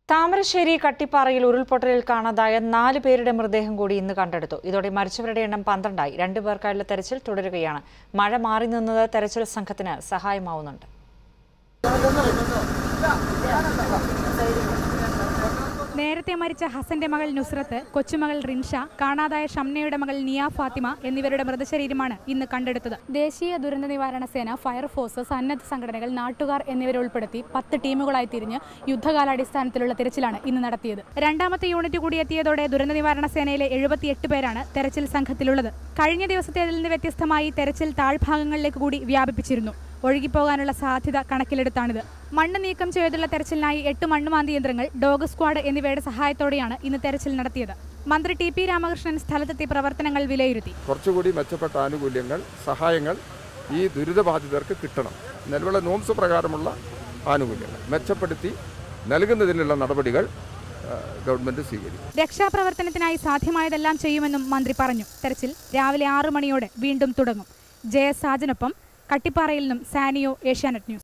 താമരശ്ശേരി കട്ടിപ്പാറയിൽ ഉരുൾപൊട്ടലിൽ കാണാതായ നാല് പേരുടെ മൃതദേഹം കൂടി ഇന്ന് കണ്ടെടുത്തു ഇതോടെ മരിച്ചവരുടെ എണ്ണം പന്ത്രണ്ടായി രണ്ടു പേർക്കായുള്ള തെരച്ചിൽ തുടരുകയാണ് മഴ മാറി നിന്നത് തെരച്ചിൽ സംഘത്തിന് സഹായമാവുന്നുണ്ട് നേരത്തെ മരിച്ച ഹസന്റെ മകൾ നുസ്രത്ത് കൊച്ചുമകൾ റിൻഷ കാണാതായ ഷംനയുടെ മകൾ നിയ ഫാത്തിമ എന്നിവരുടെ മൃതശരീരമാണ് ഇന്ന് കണ്ടെടുത്തത് ദേശീയ ദുരന്ത നിവാരണ സേന ഫയർഫോഴ്സ് സന്നദ്ധ സംഘടനകൾ നാട്ടുകാർ എന്നിവരെ ഉൾപ്പെടുത്തി പത്ത് ടീമുകളായി തിരിഞ്ഞ് യുദ്ധകാലാടിസ്ഥാനത്തിലുള്ള തിരച്ചിലാണ് ഇന്ന് നടത്തിയത് രണ്ടാമത്തെ യൂണിറ്റ് കൂടി എത്തിയതോടെ ദുരന്ത നിവാരണ സേനയിലെ എഴുപത്തിയെട്ട് പേരാണ് തെരച്ചിൽ സംഘത്തിലുള്ളത് കഴിഞ്ഞ ദിവസത്തേതിൽ നിന്ന് വ്യത്യസ്തമായി തെരച്ചിൽ താഴ്ഭാഗങ്ങളിലേക്ക് കൂടി വ്യാപിപ്പിച്ചിരുന്നു ഒഴുകിപ്പോകാനുള്ള സാധ്യത കണക്കിലെടുത്താണിത് മണ്ണ് നീക്കം ചെയ്തുള്ള തെരച്ചിലിനായി എട്ട് മണ്ണുമാന്തി യന്ത്രങ്ങൾ ഡോഗ് സ്ക്വാഡ് എന്നിവയുടെ സഹായത്തോടെയാണ് ഇന്ന് തെരച്ചിൽ നടത്തിയത് മന്ത്രി ടി പി രാമകൃഷ്ണൻ സ്ഥലത്തെത്തി പ്രവർത്തനങ്ങൾ വിലയിരുത്തി കുറച്ചുകൂടി മെച്ചപ്പെട്ട ആനുകൂല്യങ്ങൾ സഹായങ്ങൾ ഈ ദുരിതബാധിതർക്ക് കിട്ടണം നിലവിലെ നോംസ് പ്രകാരമുള്ള ആനുകൂല്യങ്ങൾ മെച്ചപ്പെടുത്തി നൽകുന്നതിനുള്ള നടപടികൾ ആ, ഗവൺമെൻറ് സ്വീകരിക്കും രക്ഷാപ്രവർത്തനത്തിനായി സാധ്യമായതെല്ലാം ചെയ്യുമെന്നും മന്ത്രി പറഞ്ഞു തെരച്ചിൽ രാവിലെ ആറു മണിയോടെ വീണ്ടും തുടങ്ങും ജയ സാജനൊപ്പം കട്ടിപ്പാറയിൽ നിന്നും സാനിയോ ഏഷ്യാനെറ്റ് ന്യൂസ്